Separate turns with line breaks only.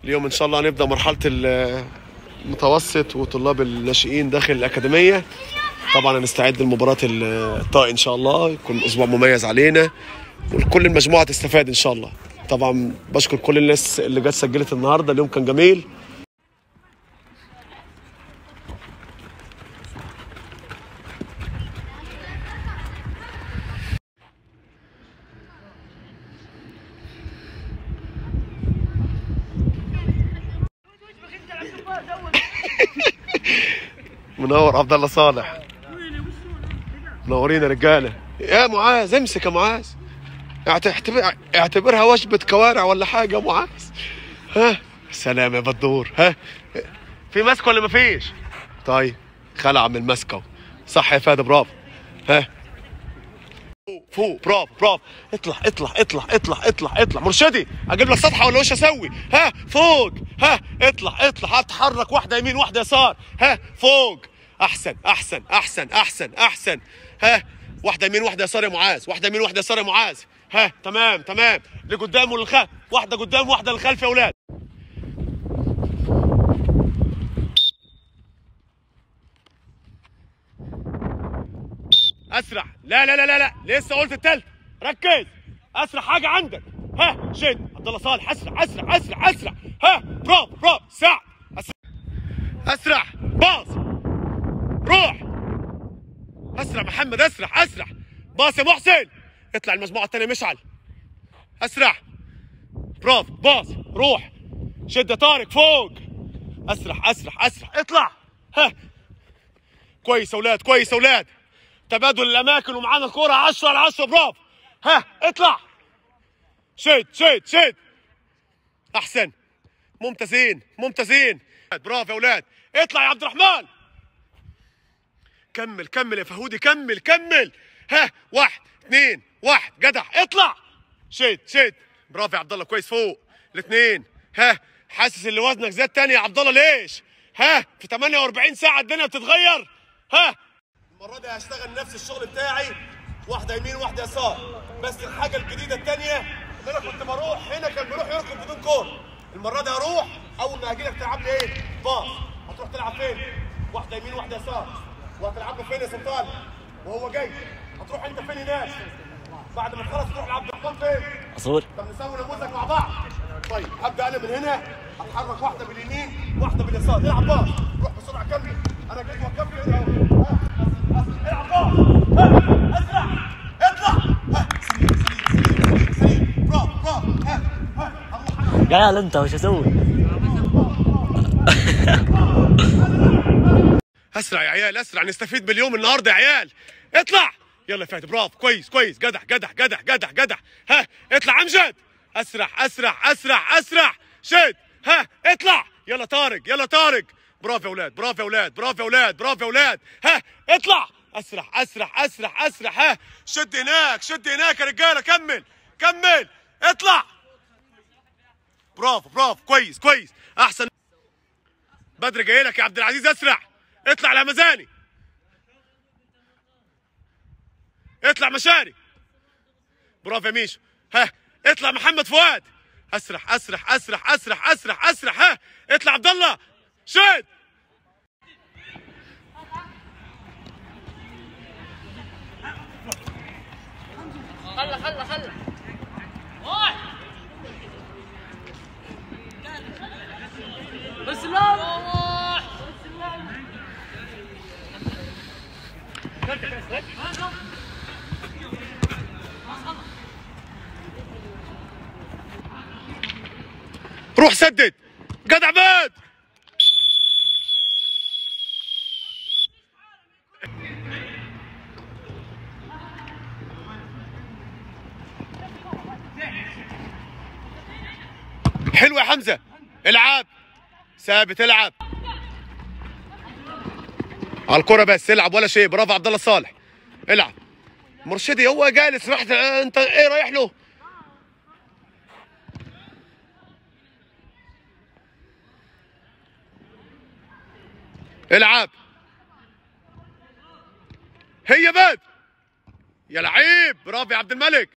اليوم ان شاء الله هنبدا مرحله المتوسط وطلاب الناشئين داخل الاكاديميه طبعا هنستعد لمباراه الطائي ان شاء الله يكون اسبوع مميز علينا وكل المجموعه تستفاد ان شاء الله طبعا بشكر كل الناس اللي جت سجلت النهارده اليوم كان جميل منور عبد الله صالح منورين يا رجاله يا معاذ امسك يا معاذ اعتبر اعتبرها وجبه كوارع ولا حاجه يا معاذ ها سلام يا بدور ها في مسك ولا مفيش طيب خلع من المسكه صح يا فادي برافو ها فوق فوق برافو برافو اطلع اطلع اطلع اطلع اطلع اطلع مرشدي اجيب لك سطحه ولا وش اسوي ها فوق ها اطلع اطلع هتحرك واحده يمين واحده يسار ها فوق احسن احسن احسن احسن احسن ها واحده يمين واحده يسار يا معاذ واحده يمين واحده يسار يا معاذ ها تمام تمام لقدام وللخلف واحده قدام واحده للخلف يا اولاد اسرع لا لا لا لا لا لسه قلت التالت ركز اسرع حاجه عندك ها شد عبد الله صالح اسرع اسرع اسرع اسرع ها برافو برافو ساعد اسرع اسرع باص روح اسرع محمد اسرع اسرع باص يا محسن اطلع المجموعه الثانيه مشعل اسرع برافو باص روح شد يا طارق فوق اسرع اسرع اسرع اطلع ها كويس يا اولاد كويس يا اولاد تبادل الاماكن ومعانا الكوره 10 على 10 برافو ها اطلع شد شد شد احسن ممتازين ممتازين برافو يا اولاد اطلع يا عبد الرحمن كمل كمل يا فهودي كمل كمل ها واحد اثنين واحد جدع اطلع شد شد برافو يا عبد الله كويس فوق الاثنين ها حاسس ان وزنك زاد تاني يا عبد الله ليش ها في 48 ساعه الدنيا بتتغير ها المره دي هشتغل نفس الشغل بتاعي واحده يمين واحده يسار بس الحاجه الجديده الثانيه ان انا كنت بروح هنا كان بيروح يركض بدون كوره المره دي هروح اول ما هاجي لك تلعب لي ايه باص هتروح تلعب فين واحده يمين واحده يسار وهتلعب له فين يا سلطان وهو جاي هتروح انت فين هناك بعد ما تخلص تروح لعبد الرحمن فين
اصور
طب نسوي نموذج مع بعض طيب هبدا انا من هنا اتحرك واحده باليمين واحده باليسار العب باص روح بسرعه كمل انا جيت وكمل هنا اهو ها، أس- العب باص ها، اسرع اطلع ها، سريع سريع سريع سريع برافو برافو ها ها هروح أنا.
قال انت وش اسوي؟
اسرع يا عيال اسرع نستفيد باليوم النهارده يا عيال اطلع يلا يا فهد برافو كويس كويس جدع جدع جدع جدع جدع ها اطلع امجد اسرع اسرع اسرع اسرع شد ها اطلع يلا طارق يلا طارق برافو يا اولاد برافو يا اولاد برافو يا اولاد برافو يا اولاد ها اطلع اسرع اسرع اسرع اسرع ها شد هناك شد هناك يا رجاله كمل كمل اطلع برافو برافو كويس كويس احسن بدر جاي لك يا عبد العزيز اسرع اطلع على مزاني اطلع مشاري برافو يا ميشو ها اطلع محمد فؤاد اسرع اسرع اسرع اسرع اسرع اسرع ها اطلع عبد الله شد
خله خله خله بس لا
روح سدد جدع باد حلو يا حمزه العب ثابت العب على الكرة بس العب ولا شيء برافو عبد الله صالح العب مرشدي هو جالس رحت انت ايه رايح له العب هي باد يا لعيب برافو يا عبد الملك